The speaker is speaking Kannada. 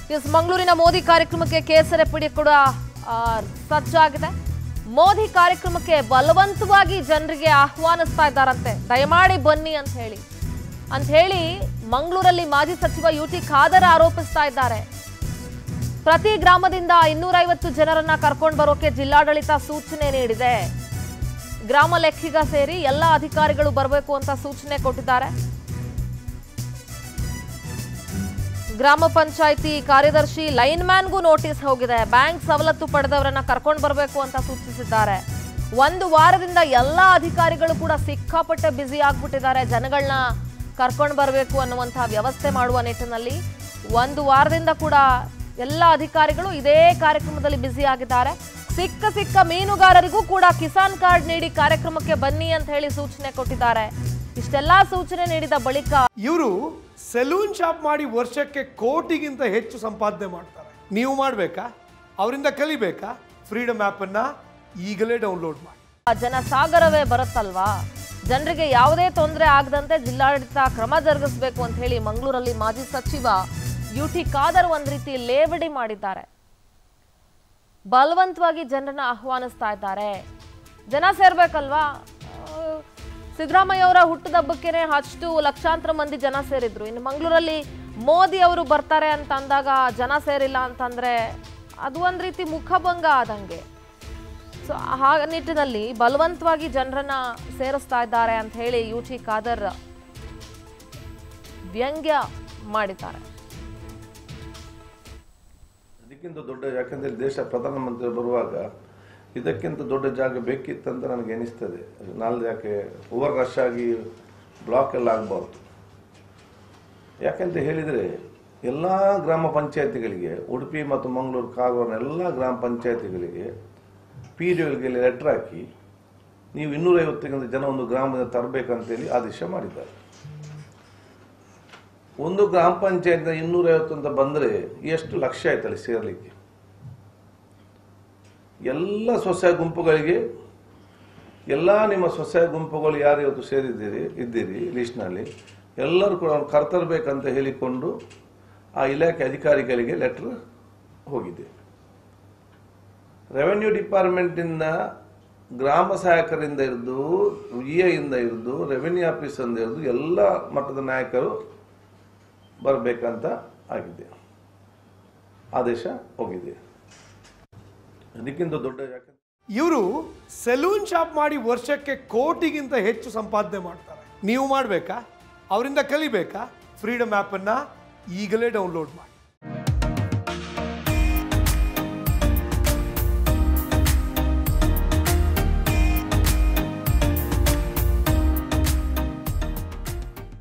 ಎಸ್ ಮಂಗಳೂರಿನ ಮೋದಿ ಕಾರ್ಯಕ್ರಮಕ್ಕೆ ಕೇಸರಿ ಪುಡಿ ಕೂಡ ಆ, ಸಜ್ಜಾಗಿದೆ ಮೋದಿ ಕಾರ್ಯಕ್ರಮಕ್ಕೆ ಬಲವಂತವಾಗಿ ಜನರಿಗೆ ಆಹ್ವಾನಿಸ್ತಾ ಇದ್ದಾರಂತೆ ದಯಮಾಡಿ ಬನ್ನಿ ಅಂತ ಹೇಳಿ ಅಂತ ಹೇಳಿ ಮಂಗಳೂರಲ್ಲಿ ಮಾಜಿ ಸಚಿವ ಯು ಟಿ ಖಾದರ್ ಆರೋಪಿಸ್ತಾ ಇದ್ದಾರೆ ಪ್ರತಿ ಗ್ರಾಮದಿಂದ ಇನ್ನೂರೈವತ್ತು ಜನರನ್ನ ಕರ್ಕೊಂಡು ಬರೋಕೆ ಜಿಲ್ಲಾಡಳಿತ ಸೂಚನೆ ನೀಡಿದೆ ಗ್ರಾಮ ಲೆಕ್ಕಿಗ ಸೇರಿ ಎಲ್ಲ ಅಧಿಕಾರಿಗಳು ಬರಬೇಕು ಅಂತ ಸೂಚನೆ ಕೊಟ್ಟಿದ್ದಾರೆ ಗ್ರಾಮ ಪಂಚಾಯಿತಿ ಕಾರ್ಯದರ್ಶಿ ಲೈನ್ ಮ್ಯಾನ್ಗೂ ನೋಟಿಸ್ ಹೋಗಿದೆ ಬ್ಯಾಂಕ್ ಸವಲತ್ತು ಪಡೆದವರನ್ನ ಕರ್ಕೊಂಡು ಬರಬೇಕು ಅಂತ ಸೂಚಿಸಿದ್ದಾರೆ ಒಂದು ವಾರದಿಂದ ಎಲ್ಲ ಅಧಿಕಾರಿಗಳು ಕೂಡ ಸಿಕ್ಕಾಪಟ್ಟೆ ಬ್ಯುಸಿ ಆಗ್ಬಿಟ್ಟಿದ್ದಾರೆ ಜನಗಳನ್ನ ಕರ್ಕೊಂಡು ಬರಬೇಕು ಅನ್ನುವಂತಹ ವ್ಯವಸ್ಥೆ ಮಾಡುವ ನಿಟ್ಟಿನಲ್ಲಿ ಒಂದು ವಾರದಿಂದ ಕೂಡ ಎಲ್ಲ ಅಧಿಕಾರಿಗಳು ಇದೇ ಕಾರ್ಯಕ್ರಮದಲ್ಲಿ ಬ್ಯುಸಿ ಆಗಿದ್ದಾರೆ ಸಿಕ್ಕ ಸಿಕ್ಕ ಮೀನುಗಾರರಿಗೂ ಕೂಡ ಕಿಸಾನ್ ಕಾರ್ಡ್ ನೀಡಿ ಕಾರ್ಯಕ್ರಮಕ್ಕೆ ಬನ್ನಿ ಅಂತ ಹೇಳಿ ಸೂಚನೆ ಕೊಟ್ಟಿದ್ದಾರೆ ಇಷ್ಟೆಲ್ಲಾ ಸೂಚನೆ ನೀಡಿದ ಬಳಿಕ ಇವರು ಸೆಲೂನ್ ಶಾಪ್ ಮಾಡಿ ವರ್ಷಕ್ಕೆ ಕೋಟಿಗಿಂತ ಹೆಚ್ಚು ಸಂಪಾದನೆ ಮಾಡ್ತಾರೆ ನೀವು ಮಾಡಬೇಕಾ ಅವರಿಂದ ಕಲಿಬೇಕಾ ಫ್ರೀಡಮ್ ಆ್ಯಪನ್ನು ಈಗಲೇ ಡೌನ್ಲೋಡ್ ಮಾಡಿ ಆ ಜನಸಾಗರವೇ ಬರುತ್ತಲ್ವಾ ಜನರಿಗೆ ಯಾವುದೇ ತೊಂದರೆ ಆಗದಂತೆ ಜಿಲ್ಲಾಡಳಿತ ಕ್ರಮ ಜರುಗಿಸಬೇಕು ಅಂತ ಹೇಳಿ ಮಂಗಳೂರಲ್ಲಿ ಮಾಜಿ ಸಚಿವ ಯು ಟಿ ಖಾದರ್ ಒಂದ್ ರೀತಿ ಲೇವಡಿ ಮಾಡಿದ್ದಾರೆ ಬಲವಂತವಾಗಿ ಜನರನ್ನ ಆಹ್ವಾನಿಸ್ತಾ ಇದ್ದಾರೆ ಜನ ಸೇರ್ಬೇಕಲ್ವಾ ಆ, ಸಿದ್ದರಾಮಯ್ಯ ಅವರ ಹುಟ್ಟುದಬ್ಬಕ್ಕೇನೆ ಅಷ್ಟು ಲಕ್ಷಾಂತರ ಮಂದಿ ಜನ ಸೇರಿದ್ರು ಇನ್ನು ಮಂಗಳೂರಲ್ಲಿ ಮೋದಿ ಅವರು ಬರ್ತಾರೆ ಅಂತ ಅಂದಾಗ ಜನ ಸೇರಿಲ್ಲ ಅಂತಂದ್ರೆ ಅದು ಒಂದ್ ರೀತಿ ಮುಖಭಂಗ ಆದಂಗೆ ಸೊ ಆ ನಿಟ್ಟಿನಲ್ಲಿ ಬಲವಂತವಾಗಿ ಜನರನ್ನ ಸೇರಿಸ್ತಾ ಇದ್ದಾರೆ ಅಂತ ಹೇಳಿ ಯು ಟಿ ಖಾದರ್ ವ್ಯಂಗ್ಯ ಮಾಡಿದ್ದಾರೆ ಅದಕ್ಕಿಂತ ದೊಡ್ಡ ಯಾಕಂದ್ರೆ ದೇಶ ಪ್ರಧಾನಮಂತ್ರಿ ಬರುವಾಗ ಇದಕ್ಕಿಂತ ದೊಡ್ಡ ಜಾಗ ಬೇಕಿತ್ತಂತ ನನಗೆ ಅನಿಸ್ತದೆ ನಾಳೆ ಯಾಕೆ ಓವರ್ ರಶ್ ಆಗಿ ಬ್ಲಾಕ್ ಎಲ್ಲ ಆಗಬಾರ್ದು ಯಾಕಂತ ಹೇಳಿದರೆ ಎಲ್ಲ ಗ್ರಾಮ ಪಂಚಾಯತಿಗಳಿಗೆ ಉಡುಪಿ ಮತ್ತು ಮಂಗಳೂರು ಕಾಗವಾಡ ಎಲ್ಲ ಗ್ರಾಮ ಪಂಚಾಯತಿಗಳಿಗೆ ಪಿ ಡಿಒಗೆ ಲೆಟರ್ ಹಾಕಿ ನೀವು ಇನ್ನೂರೈವತ್ತಕ್ಕಿಂತ ಜನ ಒಂದು ಗ್ರಾಮದಿಂದ ತರಬೇಕಂತೇಳಿ ಆದೇಶ ಮಾಡಿದ್ದಾರೆ ಒಂದು ಗ್ರಾಮ ಪಂಚಾಯತ್ ಇನ್ನೂರೈವತ್ತು ಅಂತ ಬಂದರೆ ಎಷ್ಟು ಲಕ್ಷ ಆಯ್ತಲ್ಲ ಸೇರ್ಲಿಕ್ಕೆ ಎಲ್ಲ ಸ್ವಸಹಾಯ ಗುಂಪುಗಳಿಗೆ ಎಲ್ಲ ನಿಮ್ಮ ಸ್ವಸಹಾಯ ಗುಂಪುಗಳು ಯಾರು ಇವತ್ತು ಸೇರಿದ್ದೀರಿ ಇದ್ದೀರಿ ಲಿಸ್ಟ್ನಲ್ಲಿ ಎಲ್ಲರೂ ಕೂಡ ಅವ್ರು ಕರ್ತರ್ಬೇಕಂತ ಹೇಳಿಕೊಂಡು ಆ ಇಲಾಖೆ ಅಧಿಕಾರಿಗಳಿಗೆ ಲೆಟರ್ ಹೋಗಿದೆ ರೆವೆನ್ಯೂ ಡಿಪಾರ್ಟ್ಮೆಂಟಿಂದ ಗ್ರಾಮ ಸಹಾಯಕರಿಂದ ಹಿಡಿದು ಇ ಇಂದ ಹಿಡಿದು ರೆವೆನ್ಯೂ ಆಫೀಸರಿಂದ ಹಿಡಿದು ಎಲ್ಲ ಮಟ್ಟದ ನಾಯಕರು ಬರಬೇಕಂತ ಆಗಿದೆ ಆದೇಶ ಹೋಗಿದೆ ಅದಕ್ಕಿಂತ ದೊಡ್ಡ ಯಾಕೆ ಇವರು ಸೆಲೂನ್ ಶಾಪ್ ಮಾಡಿ ವರ್ಷಕ್ಕೆ ಕೋಟಿಗಿಂತ ಹೆಚ್ಚು ಸಂಪಾದನೆ ಮಾಡ್ತಾರೆ ನೀವು ಮಾಡಬೇಕಾ ಅವರಿಂದ ಕಲಿಬೇಕಾ ಫ್ರೀಡಮ್ ಆ್ಯಪನ್ನು ಈಗಲೇ ಡೌನ್ಲೋಡ್ ಮಾಡಿ